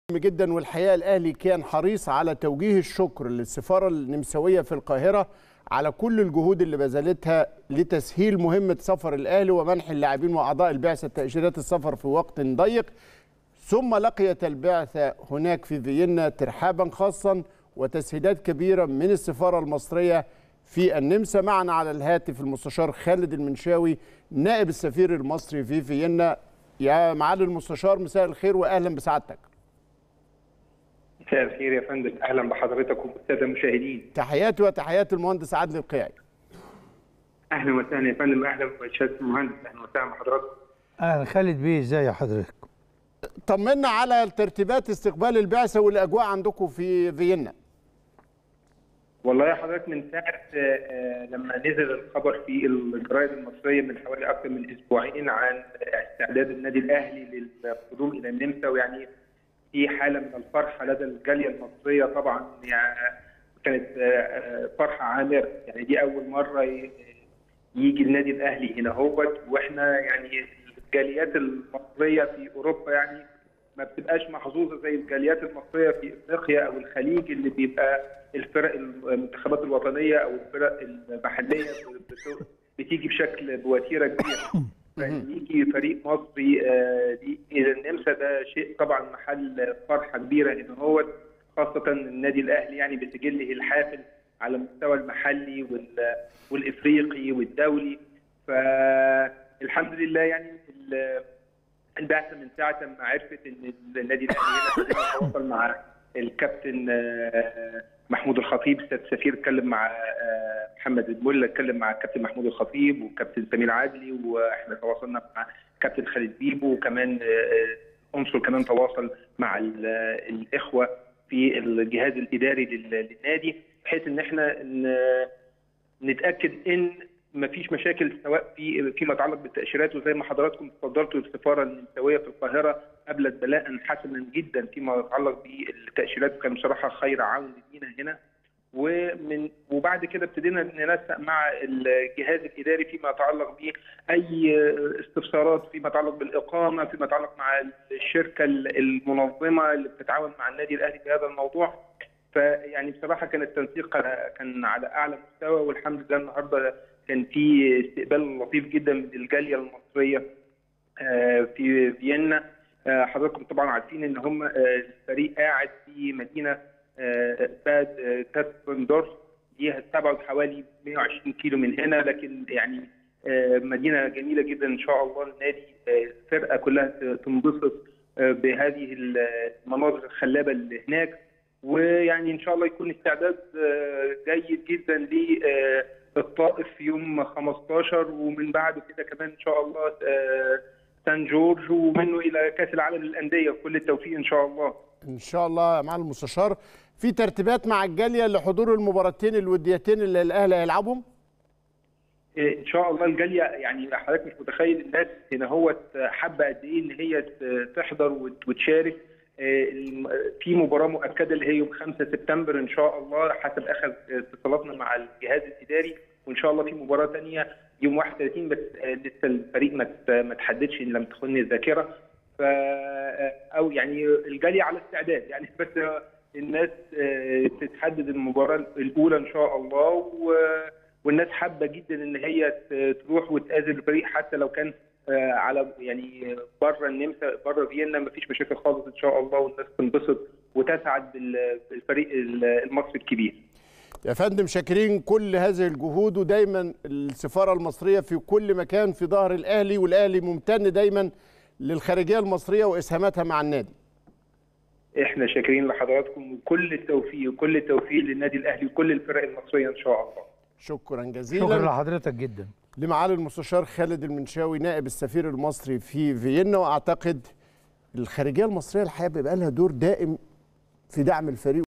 جدا والحقيقه الاهلي كان حريص على توجيه الشكر للسفاره النمساويه في القاهره على كل الجهود اللي بذلتها لتسهيل مهمه سفر الاهلي ومنح اللاعبين واعضاء البعثه تاشيرات السفر في وقت ضيق ثم لقيت البعثه هناك في فيينا ترحابا خاصا وتسهيلات كبيره من السفاره المصريه في النمسا معنا على الهاتف المستشار خالد المنشاوي نائب السفير المصري في فيينا يا معالي المستشار مساء الخير واهلا بسعادتك مساء الخير يا فندم اهلا بحضرتك وبالساده المشاهدين تحياتي وتحيات المهندس عادل القيعي اهلا وسهلا يا فندم اهلا بشهاده المهندس اهلا وسهلا بحضرتك اهلا خالد بيه ازي حضرتك طمنا على ترتيبات استقبال البعثه والاجواء عندكم في فيينا والله يا حضرتك من ساعه لما نزل الخبر في الجرايد المصريه من حوالي اكثر من اسبوعين عن استعداد النادي الاهلي للقدوم الى النمسا ويعني في حاله من الفرحه لدى الجاليه المصريه طبعا يعني كانت فرحه عامره يعني دي اول مره يجي النادي الاهلي هنا هوت واحنا يعني الجاليات المصريه في اوروبا يعني ما بتبقاش محظوظه زي الجاليات المصريه في افريقيا او الخليج اللي بيبقى الفرق المنتخبات الوطنيه او الفرق المحليه بتيجي بشكل بوتيره كبيره يجي فريق مصري الى النمسا ده شيء طبعا محل فرحه كبيره هنا هو خاصه النادي الاهلي يعني بسجله الحافل على المستوى المحلي والافريقي والدولي فالحمد لله يعني البعثه من ساعه ما عرفت ان النادي الاهلي هنا تواصل مع الكابتن محمود الخطيب السيد السفير اتكلم مع محمد الملا اتكلم مع الكابتن محمود الخطيب والكابتن سمير عادلي واحنا تواصلنا مع كابتن خالد بيبو وكمان عنصر كمان تواصل مع الاخوه في الجهاز الاداري للنادي بحيث ان احنا نتاكد ان ما فيش مشاكل سواء في فيما يتعلق بالتاشيرات وزي ما حضراتكم اتفضلتوا السفاره النمساويه في القاهره قبلت بلاء حسنا جدا فيما يتعلق بالتاشيرات وكان بصراحه خير عون لينا هنا ومن وبعد كده ابتدينا ننسق مع الجهاز الاداري فيما يتعلق باي استفسارات فيما يتعلق بالاقامه فيما يتعلق مع الشركه المنظمه اللي بتتعاون مع النادي الاهلي في هذا الموضوع فيعني بصراحه كان التنسيق كان على اعلى مستوى والحمد لله النهارده كان في استقبال لطيف جدا من الجاليه المصريه في فيينا حضراتكم طبعا عارفين ان هم الفريق قاعد في مدينه باد كاتبندورف دي هتبعد حوالي 120 كيلو من هنا لكن يعني مدينه جميله جدا ان شاء الله النادي الفرقه كلها تنبسط بهذه المناظر الخلابه اللي هناك ويعني ان شاء الله يكون استعداد جيد جدا للطائف في يوم 15 ومن بعده كده كمان ان شاء الله سان جورج ومنه الى كاس العالم للانديه كل التوفيق ان شاء الله ان شاء الله يا معالي المستشار في ترتيبات مع الجاليه لحضور المباراتين الوديتين اللي الاهلي هيلعبهم ان شاء الله الجاليه يعني حضرتك مش متخيل الناس هنا هو حابه قد ايه ان هي تحضر وتشارك في مباراه مؤكده اللي هي يوم 5 سبتمبر ان شاء الله حسب اخر اتصالاتنا مع الجهاز الاداري وان شاء الله في مباراه ثانيه يوم 31 بس لسه الفريق ما ما تحددش ان لم تخني الذاكره ف او يعني الجاليه على استعداد يعني بس الناس تتحدد المباراه الاولى ان شاء الله و... والناس حابه جدا ان هي تروح وتقابل الفريق حتى لو كان على يعني بره النمسا بره فيينا ما فيش مشاكل خالص ان شاء الله والناس تنبسط وتسعد بالفريق المصري الكبير. يا فندم شاكرين كل هذه الجهود ودايما السفاره المصريه في كل مكان في ظهر الاهلي والاهلي ممتن دايما للخارجيه المصريه واسهاماتها مع النادي. احنا شاكرين لحضراتكم وكل التوفيق وكل التوفيق للنادي الاهلي وكل الفرق المصريه ان شاء الله. شكرا جزيلا شكرا لحضرتك جدا لمعالي المستشار خالد المنشاوي نائب السفير المصري في فيينا واعتقد الخارجيه المصريه الحقيقه بيبقى لها دور دائم في دعم الفريق